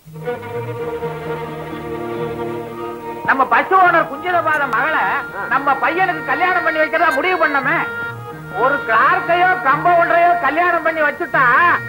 நம்ம பசு ஓனர் குஞ்சிதபாத மகளை நம்ம பையனுக்கு கல்யாணம் பண்ணி வைக்கிறதா முடிவு பண்ணமே ஒரு கிளார்க்கையோ கம்பவுண்டரையோ கல்யாணம் பண்ணி வச்சுட்டா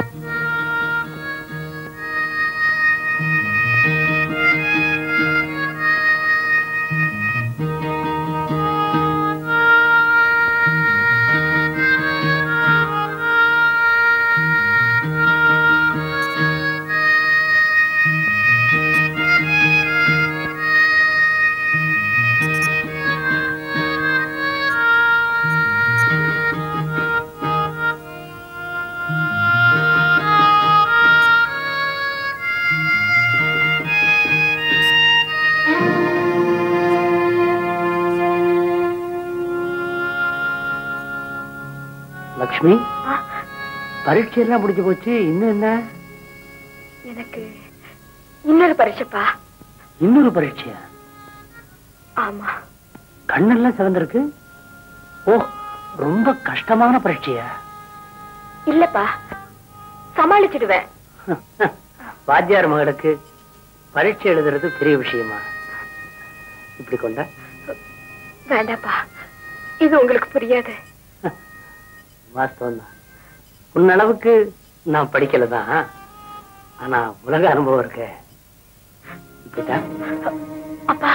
லக்ஷ்மி பரீட்சை எல்லாம் முடிஞ்சு போச்சு இன்னும் என்ன எனக்கு இன்னொரு பரிசப்பா இன்னொரு பரீட்சையா ஆமா கண்ணெல்லாம் சிவந்திருக்கு ஓ ரொம்ப கஷ்டமான பரீட்சையா இல்லப்பா சமாளிச்சிடுவேன் வாத்தியார் மகளுக்கு பரீட்சை எழுதுறது பெரிய விஷயமா இப்படி கொண்டா வேண்டாப்பா இது உங்களுக்கு புரியாது வாஸ்தவம் தான் உன் அளவுக்கு நான் படிக்கல தான் ஆனா உலக அனுபவம் இருக்க இப்படிதான் அப்பா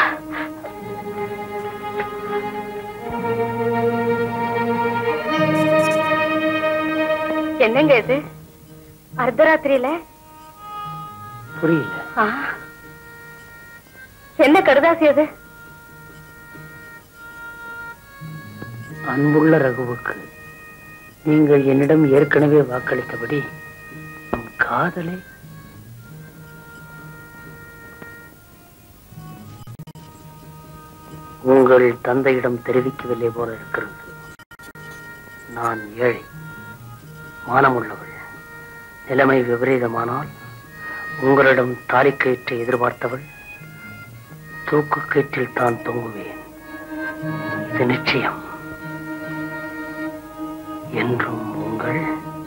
என்னங்க இது அர்த்தராத்திரியில புரியல ஆ. என்ன கடுதாசி அது அன்புள்ள ரகுவுக்கு நீங்கள் என்னிடம் ஏற்கனவே வாக்களித்தபடி நம் காதலை உங்கள் தந்தையிடம் தெரிவிக்கவில்லை போல இருக்கிறது நான் ஏழை மானமுள்ளவள் நிலைமை விபரீதமானால் உங்களிடம் தாலிக்கயிற்றை எதிர்பார்த்தவள் தூக்கு கயிற்றில் தான் தொங்குவேன் இது நிச்சயம் என்றும் உங்கள்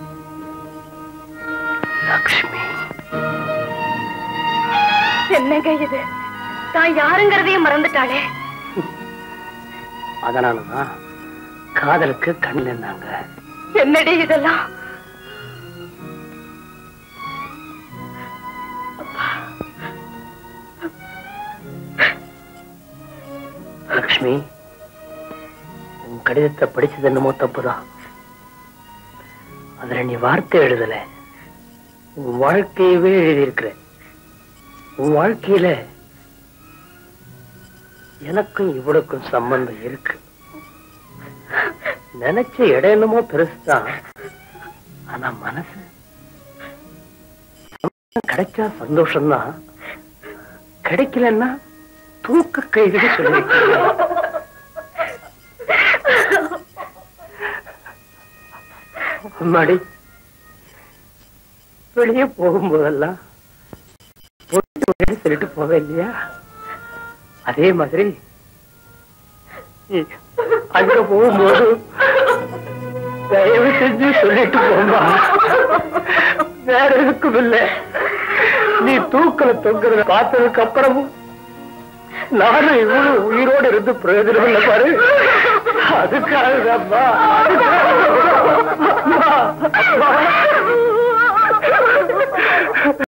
லக்ஷ்மி என்னங்க இது தான் யாருங்கிறதையும் மறந்துட்டாளே அதனாலதான் காதலுக்கு கண் இருந்தாங்க என்னடி இதெல்லாம் லக்ஷ்மி உன் கடிதத்தை படிச்சது என்னமோ தப்புதான் அதுல நீ வார்த்தை எழுதல உன் வாழ்க்கையவே எழுதியிருக்கிற உன் வாழ்க்கையில எனக்கும் இவளுக்கும் சம்பந்தம் இருக்கு நினைச்ச இடம் என்னமோ பெருசுதான் ஆனா மனசு கிடைச்சா சந்தோஷம்தான் கிடைக்கலன்னா தூக்க கைகள் சொல்லி அம்மாடி வெளியே போகும்போதெல்லாம் போயிட்டு வரேன்னு சொல்லிட்டு போவேன் இல்லையா அதே மாதிரி நீ அங்க போகும்போது தயவு செஞ்சு சொல்லிட்டு போமா வேற எதுக்கும் இல்ல நீ தூக்கல தொங்குறத பார்த்ததுக்கு அப்புறமும் நானும் இவ்வளவு உயிரோடு இருந்து பிரயோஜனம் இல்லை பாரு அதுக்காக அம்மா